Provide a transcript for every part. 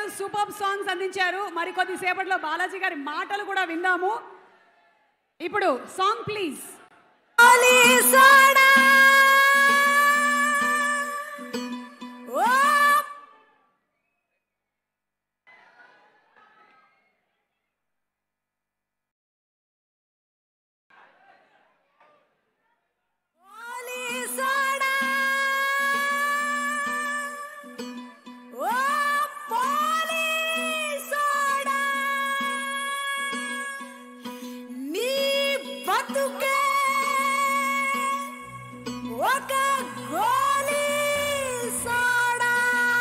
గారు super songs అందించారు మరికొద్ది సేపట్లో బాలాజీ గారి మాటలు కూడా విందాము ఇప్పుడు సాంగ్ ప్లీజ్ నీ బతుకే ఒక గోలీ సోడా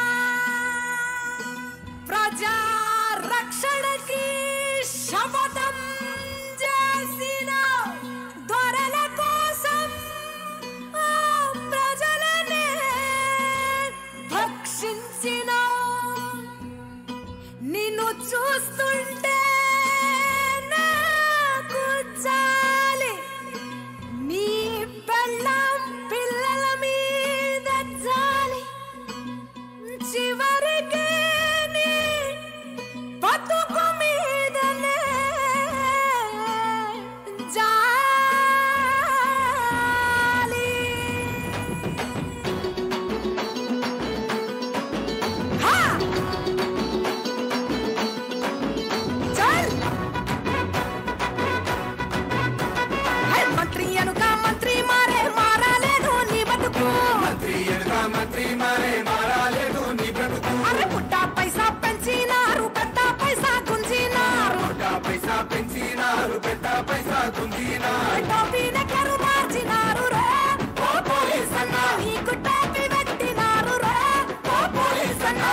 ప్రజా రక్షణకి శపథం చేసిన దొరల కోసం ఆ ప్రజలనే భక్షించిన నిన్ను చూస్తుంటే నాకు చాలి నీ పెళ్ళాం పిల్లల మీద జాలి చివరికి నీ బతుకు మీదనే జాలి హా చల్ హై మంత్రి అనుక మంత్రి మారే మారాలేదు నీ బతుకు మంత్రి ఎనక మంత్రి మారే మారాలేదు నీ బ్రతుకు అరే పుట్ట పైసా పెంచినారు పెద్ద పైసా గుంజినారు కోట పైసా పెంచినారు పెద్ద పైసా గుంజినారు టోపీ నెక్కరు మార్చినారు రే ఓ పోలీస్ అన్న నీకు టోపీ పెట్టినారు రే ఓ పోలీస్ అన్న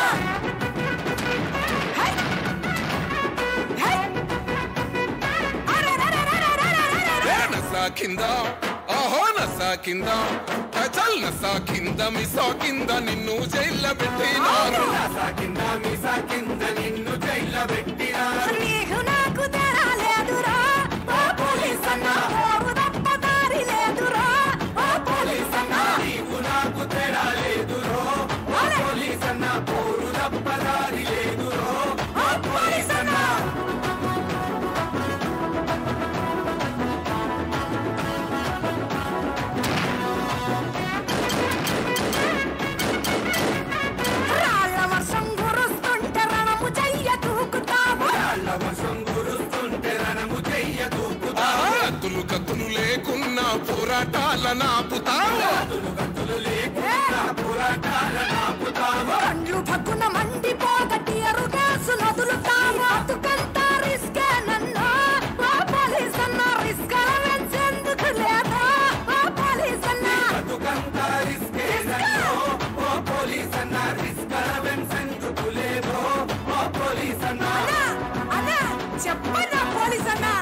హై హై అరే రే రే రే రే రే రే రే నసా కింద ఆహో నసా కింద చల్ నసా కింద మిసా కింద నిన్ను జైల్లో పెట్టినారు నాసా కింద మీసా కింద నిన్ను జైల్లో పెట్టినారు నీకు నాకు తేడా లేదురా ఓ పోలీస్ అన్న ఓరు తప్ప దారి లేదురా ఓ పోలీస్ అన్న నీకు నాకు తేడా లేదురో ఓ పోలీస్ అన్న పోరు తప్ప దారి లేదురో ఓ పోలీస్ అన్న రాళ్ళ వర్షం కురుస్తుంటే రణము చెయ్య దూకుతాము రాళ్ళ వర్షం కురుస్తుంటే రణము చెయ్య దూకుతా కత్తులు కత్తులు లేకున్నా పోరాటాల నాపుతావు కత్తులు కత్తులు లేకుండా పోరాటాల నాపుతావా కండ్లు పక్కున మండిపోగట్టి అరుగేసు నదులుతాము అతుకంతా రిస్కే నన్ను ఓ పోలీస్ అన్న రిస్క్ వెంచేందుకు లేదా ఓ పోలీస్ అన్న బతుకంతా రిస్కే నన్నో ఓ పోలీస్ అన్న రిస్క్ వెంచెందుకు లేదో ఓ పోలీస్ అన్న అన్నా అన్నా చెప్పన్నా పోలీస్ అన్న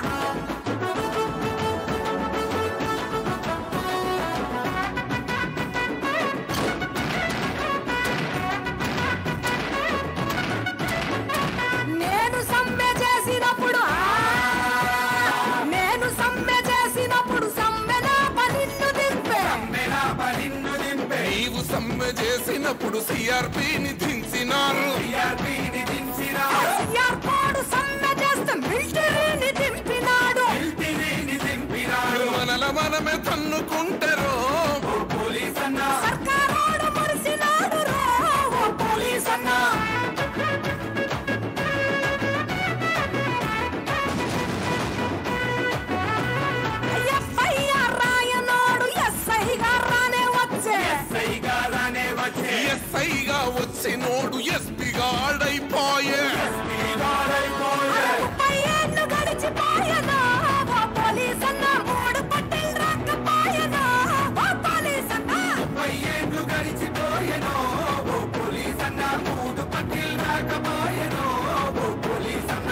నేను సమ్మె చేసినప్పుడు ఆ, నేను సమ్మె చేసినప్పుడు సమ్మెన పనిన్ను దింపే మెలా పనిన్ను దింపే నీవు సమ్మె చేసినప్పుడు సిఆర్పిని దించినారు టీఆర్పీని దించినా ఎయిర్పోర్ట్ సమ్మె చేస్తే మిలిటరీని దింపినాడు ఎల్టీవీని దింపినాడు మనల మనమే తన్నుకుంటారో ఓ పోలీస్ అన్న సర్కారోడు మురిసినాడు రా ఓ పోలీస్ అన్న ఎఫ్ఐఆర్ రాయనోడు ఎస్ఐ గారానే వచ్చే సైగానే వచ్చే ఎస్ఐగా వచ్చినోడు ఎస్పీగా ఆడైపోయే వాడైపోయే ముప్పై ఏళ్ళు గడిచిపోయెను. ఓ పోలీస్ అన్న మూడు పట్టిల్ రాకపోయెను. ఓ పోలీస్ అన్న పయ్యేళ్ళు గడిచిపోయెనో ఓ పోలీస్ అన్న మూడు పట్టిల్ రాకపోయెనో ఓ పోలీస్ అన్న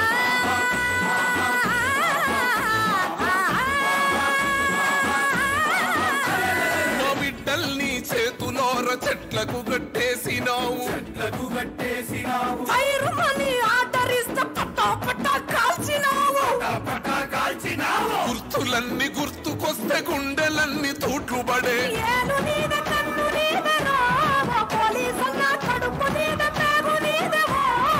నా బిడ్డల్ని చేతులోర చెట్లకు కట్టేసినావు లకు కట్టేసినావు వైరుమని ఆదరిస్తే పట్టా పట్టా కాల్చినావు పటా కాల్చినావు గుర్తులన్నీ గుర్తుకొస్తే గుండెలన్నీ తూట్లు పడే ఏలు నీద కన్ను నీదెనో. ఓ పోలీస్ అన్న కడుపు నీద పేగు నీదెవో.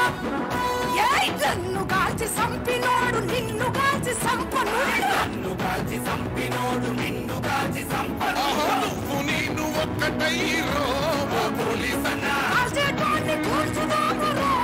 ఏయ్ నన్ను కాల్చి సంపినోడు నిన్ను కాల్చి సంపను నన్ను కాల్చి సంపినోడు నిన్ను కాల్చి సంపను ఆహా నువ్వు నేను ఒక్కటై రో ఓ పోలీస్ అన్నా కాల్చేటోడిని కూల్చుదామురా